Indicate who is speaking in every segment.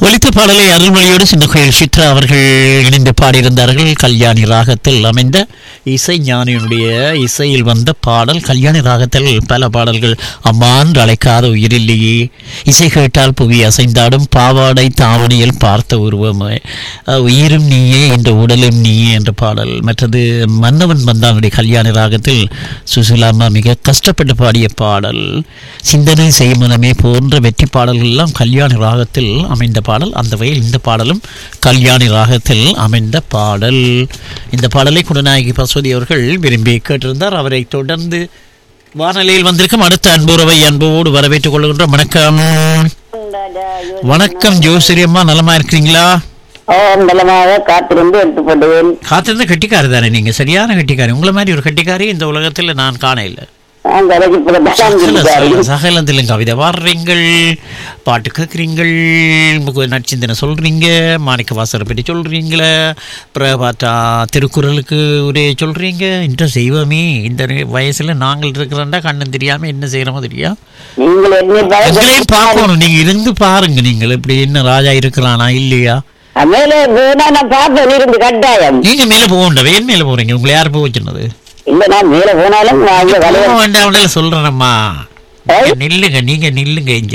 Speaker 1: ஒலித்த பாடலை அருள்மொழியோடு சின்னகோயில் சித்ரா அவர்கள் இணைந்து பாடியிருந்தார்கள் கல்யாணி ராகத்தில் அமைந்த இசை ஞானியினுடைய இசையில் வந்த பாடல் கல்யாணி ராகத்தில் பல பாடல்கள் அம்மான்று அழைக்காத உயிரில்லையே இசை கேட்டால் புவி அசைந்தாடும் பாவாடை தாவணியில் பார்த்த உருவமே அஹ், உயிரும் நீயே என்ற உடலும் நீயே என்ற பாடல் மற்றது மன்னவன் வந்தானுடைய கல்யாணி ராகத்தில் சுசிலாமா மிக கஷ்டப்பட்டு பாடிய பாடல் சிந்தனை செய்மனமே போன்ற வெற்றி பாடல்கள் எல்லாம் கல்யாணி ராகத்தில் அமைந்த பாடல் அந்த வகையில் இந்த பாடலும் கல்யாணி ராகத்தில் அமைந்த பாடல் இந்த பாடலை குணநாயகி பசுவதி அவர்கள் விரும்பி கேட்டிருந்தார் அவரை தொடர்ந்து வானொலியில் வந்திருக்கும் அடுத்த அன்புறவை அன்போடு வரவேற்றுக் கொள்கின்றோம் வணக்கம் வணக்கம் ஜோசிரி அம்மா நலமா இருக்கிறீங்களா
Speaker 2: ஓம் நலமாக காத்திருந்து எடுத்து போடுவேன்
Speaker 1: காத்திருந்த கட்டிக்காரி தானே நீங்க சரியான கட்டிக்காரி உங்களை மாதிரி ஒரு கட்டிக்காரி இந்த உலகத்தில் நான் காண இல்லை
Speaker 2: அந்த
Speaker 1: சகல சகல
Speaker 2: அழகு
Speaker 1: சகலத்திலும் கவிதை பாடுறீங்கள் பாட்டு கேட்குறீங்கள் நச்சிந்தனை சொல்றீங்க மாணிக்க வாசரை பற்றி சொல்றீங்களே அப்புறம் பார்த்தா திருக்குறளுக்கு ஒரே சொல்றீங்க இந்த செய்வோமே இந்த வயசுல நாங்கள் இருக்கிறோண்டா கண்ணு தெரியாம என்ன செய்யறோமோ தெரியா
Speaker 2: நீங்கள் என்னை
Speaker 1: எங்களையும்
Speaker 2: பார்க்க
Speaker 1: பார்க்கணும் நீங்க இருந்து பாருங்க நீங்கள் இப்படி என்ன ராஜா இருக்கிறானா இல்லையா
Speaker 2: மேலே போனா நான் பார்ப்பேன் இருந்து கட்டாயம்
Speaker 1: நீங்க மேல போகண்ட வெயில் மேல போறீங்க உங்களை யார் போக வச்சுனது
Speaker 2: இல்ல நான் மேல போனாலும் நான் இங்க வளைய
Speaker 1: போக வேண்டாம் சொல்றேனம்மா
Speaker 2: ஏய்.
Speaker 1: நில்லுங்க நீங்க நில்லுங்க இங்க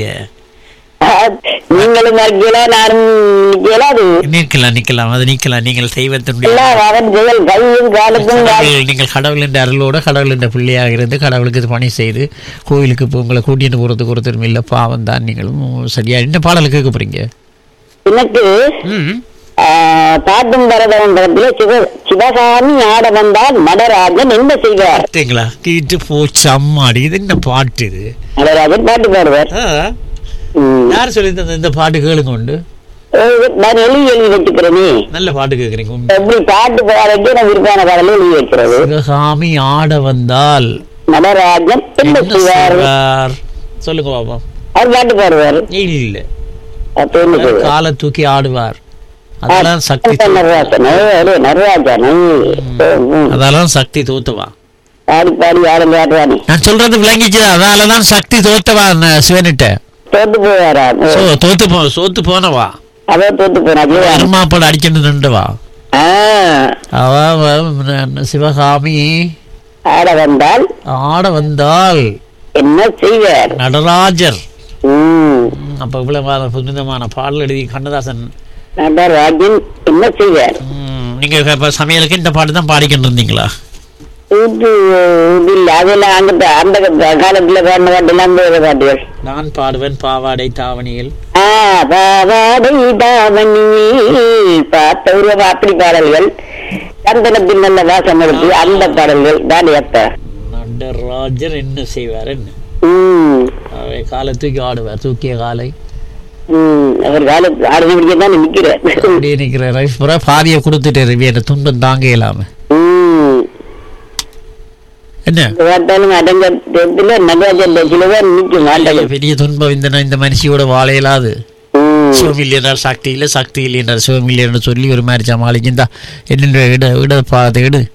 Speaker 2: நீங்களும் நிற்கல நானும் நிற்கல அது
Speaker 1: நிற்கலாம் நிற்கலாம் அது நிற்கலாம் நீங்கள் செய்வதனுடைய
Speaker 2: எல்லாம் அவன் செயல் கையும் காலுக்கும் கால்
Speaker 1: கடவுள், நீங்கள் கடவுளின் அருளோட கடவுளின் பிள்ளையாக இருந்து கடவுளுக்கு இது பணி செய்து கோயிலுக்கு இப்போ உங்களை கூட்டிட்டு போறதுக்கு ஒருத்தரும் இல்லை பாவம் தான் நீங்களும் சரியா என்ன பாடல் கேட்க போறீங்க
Speaker 2: எனக்கு
Speaker 1: ம்
Speaker 2: ஆ, பாட்டும் பரதம் படத்துல சிவ சிவகாமி ஆட வந்தால் நடராஜன் என்ன செய்வார்
Speaker 1: பார்த்தீங்களா கீட்டு போச்சு அம்மாடி இது என்ன பாட்டு இது
Speaker 2: நடராஜன் பாட்டு பாடுவார்
Speaker 1: ஆ,
Speaker 2: ம்.
Speaker 1: யார் சொல்லி தந்த இந்த பாட்டு கேளுங்க உண்டு
Speaker 2: ஏய், நான் எழுதி எழுதி வச்சுக்கிறேனே
Speaker 1: நல்ல பாட்டு கேட்குறீங்க
Speaker 2: எப்படி பாட்டு பாடக்கு நான் விருப்பான பாடல எழுதி வைக்கிறது
Speaker 1: சிவகாமி ஆட வந்தால்
Speaker 2: நடராஜன் என்ன
Speaker 1: என்ன
Speaker 2: செய்வார்
Speaker 1: செய்வார்? சொல்லுங்க பாப்பா
Speaker 2: அவர் பாட்டு பாடுவார்
Speaker 1: இல்ல
Speaker 2: அப்ப என்ன செய்வார்
Speaker 1: காலை தூக்கி ஆடுவார் அதெல்லாம் சக்தி
Speaker 2: நடராஜன் ஏய், நடராஜன் ம்.
Speaker 1: அதெல்லாம் சக்தி தோத்துவா
Speaker 2: பாடி பாடி ஆடும் ஆடுவானே
Speaker 1: நான் சொல்றது விளங்கிச்சு அதனாலதான் சக்தி தோத்தவா ந- சிவனிட்ட
Speaker 2: தோத்து போவாரா
Speaker 1: சோ தோத்து போ சோத்து போனவா
Speaker 2: அவ தோத்து போனா ஜீவன்
Speaker 1: அருமாப்பட அடிச்சுட்டு நின்றுவா
Speaker 2: ஆ,
Speaker 1: அவ அவ ந- சிவகாமி
Speaker 2: ஆட வந்தால்
Speaker 1: ஆட வந்தால்
Speaker 2: என்ன செய்வார்
Speaker 1: நடராஜர்
Speaker 2: ம்.
Speaker 1: ம், அப்ப இவ்வளவு புனிதமான பாடல் எழுதி கண்ணதாசன்
Speaker 2: நடராஜன் என்ன செய்வார்
Speaker 1: ம், நீங்க இப்ப சமையலுக்கு இந்த பாட்டு தான் பாடிக்கிட்டு இருந்தீங்களா
Speaker 2: இது இது இல்ல அதெல்லாம் அந்த அந்த காலத்துல பாடின பாட்டு எல்லாம் வேற பாட்டுகள்
Speaker 1: நான் பாடுவேன் பாவாடை தாவணியில்
Speaker 2: ஆ, பாவாடை தாவணியில் பார்த்த உருவம் அப்படி பாடல்கள் சந்தனத்தின் நல்ல வாசம் எடுத்து அந்த பாடல்கள் தான் எப்ப
Speaker 1: நடராஜர் என்ன செய்வார் என்ன
Speaker 2: ம்
Speaker 1: அவை காலை தூக்கி ஆடுவார் தூக்கிய காலை
Speaker 2: ம் அவர் காலத்து ஆடு பிடிக்க தான் நிக்கிறேன்
Speaker 1: அப்படியே நிக்கிற ரைஸ் புறா பாதியை கொடுத்துட்டு வேற துன்பம் தாங்க இயலாம
Speaker 2: ம்
Speaker 1: என்ன
Speaker 2: பார்த்தாலும் அடங்க இடத்துல நடராஜன் சிலவர் நிற்கும் ஆண்டவர்
Speaker 1: பெரிய துன்பம் இந்த இந்த மனுஷியோட வாழ இயலாது
Speaker 2: ம்
Speaker 1: சிவம் இல்லையென்றால் சக்தி இல்லை சக்தி இல்லையென்றால் சிவம் இல்லைன்னு சொல்லி ஒரு மாதிரி சமாளிக்குந்தா என்ன இட இட பார்த்து இடு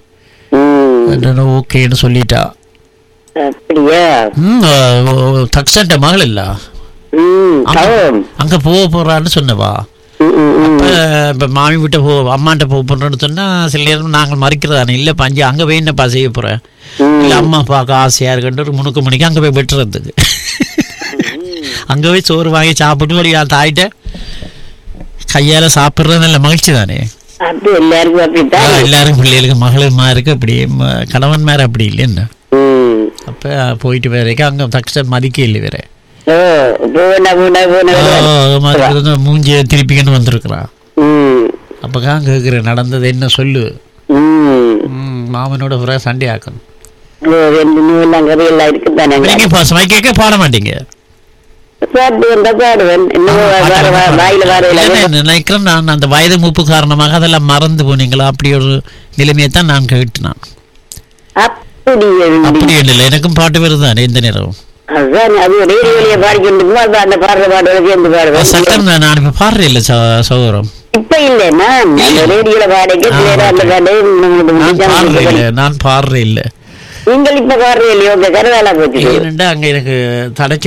Speaker 2: ம்
Speaker 1: ஓகேன்னு சொல்லிட்டா
Speaker 2: அப்படியா
Speaker 1: ம் தக்ஷன்ட்ட மகள் இல்ல
Speaker 2: ம் தவம்
Speaker 1: அங்க போக போறான்னு சொன்னவா
Speaker 2: ம் ம் ம்
Speaker 1: இப்ப இப்ப மாமி விட்ட போ அம்மாண்ட போக போறோம்னு சொன்னா சில நேரம் நாங்கள் மறைக்கிறதானே இல்ல பஞ்சு அங்க போய் என்னப்பா செய்ய போறேன் இல்ல அம்மா பார்க்க ஆசையா இருக்குன்ற ஒரு முணுக்கு மணிக்கு அங்க போய் வெட்டுறதுக்கு அங்க போய் சோறு வாங்கி சாப்பிட்டு ஒரு தாயிட்ட கையால சாப்பிடுறது நல்ல மகிழ்ச்சி தானே
Speaker 2: அது எல்லாருக்கும் அப்படித்தான்
Speaker 1: ஆ, எல்லாரும் பிள்ளைகளுக்கு மகளுமாருக்கு அப்படி ம- கணவன்மார் அப்படி இல்லைன்னு
Speaker 2: ம்
Speaker 1: அப்ப போயிட்டு வரைக்கும் அங்க தக்ஷன் மதிக்க இல்லை வேற
Speaker 2: ஓ போன போன போன
Speaker 1: மதிக்கிறது மூஞ்சிய திருப்பிக்கன்னு வந்திருக்கிறான்
Speaker 2: ம்
Speaker 1: அப்பதான் கேட்குறேன் நடந்தது என்ன சொல்லு
Speaker 2: ம்
Speaker 1: ம், மாமனோட புறா சண்டை ஆக்கணும்
Speaker 2: ஓ, ரெண்டு நூலாம் கதையெல்லாம் இருக்குதானே
Speaker 1: நீங்க பாசமா கேட்க பாட மாட்டீங்க
Speaker 2: பாட்டு வந்தா பாடுவேன் இன்னும் வர வர- வாயில வர
Speaker 1: இல்லைன்னு நினைக்கிறேன் நான் அந்த வயது மூப்பு காரணமாக அதெல்லாம் மறந்து போனீங்களா அப்படி ஒரு நிலைமையை தான் நான் கேட்டு நான்
Speaker 2: அப்படி எழுதி.
Speaker 1: அப்படி இல்லை எனக்கும் பாட்டு வருதானே எந்த நேரம்
Speaker 2: அதான் அது ரேடியோலயே பாடிக்கிட்டு இருக்கும்போது அப்ப அந்த பாடுற பாடோட சேர்ந்து பாடுவேன்
Speaker 1: சட்டம் நான் நான் இப்ப பாடுறேன் இல்லை சௌரம்
Speaker 2: இப்ப இல்ல நான் அந்த ரேடியோல பாடிக்க பிள்ளையோட அந்த பாடு உங்களுக்கு
Speaker 1: நான்
Speaker 2: முடிஞ்சா
Speaker 1: பாடுறேன்
Speaker 2: உங்களுக்கு
Speaker 1: இல்லை நான் பாடுறேன் இல்லை
Speaker 2: நீங்கள் இப்ப பாடுறீங்க இல்லையோ உங்க கருவேலா போச்சு
Speaker 1: ஏனென்றா அங்க எனக்கு தடைச்ச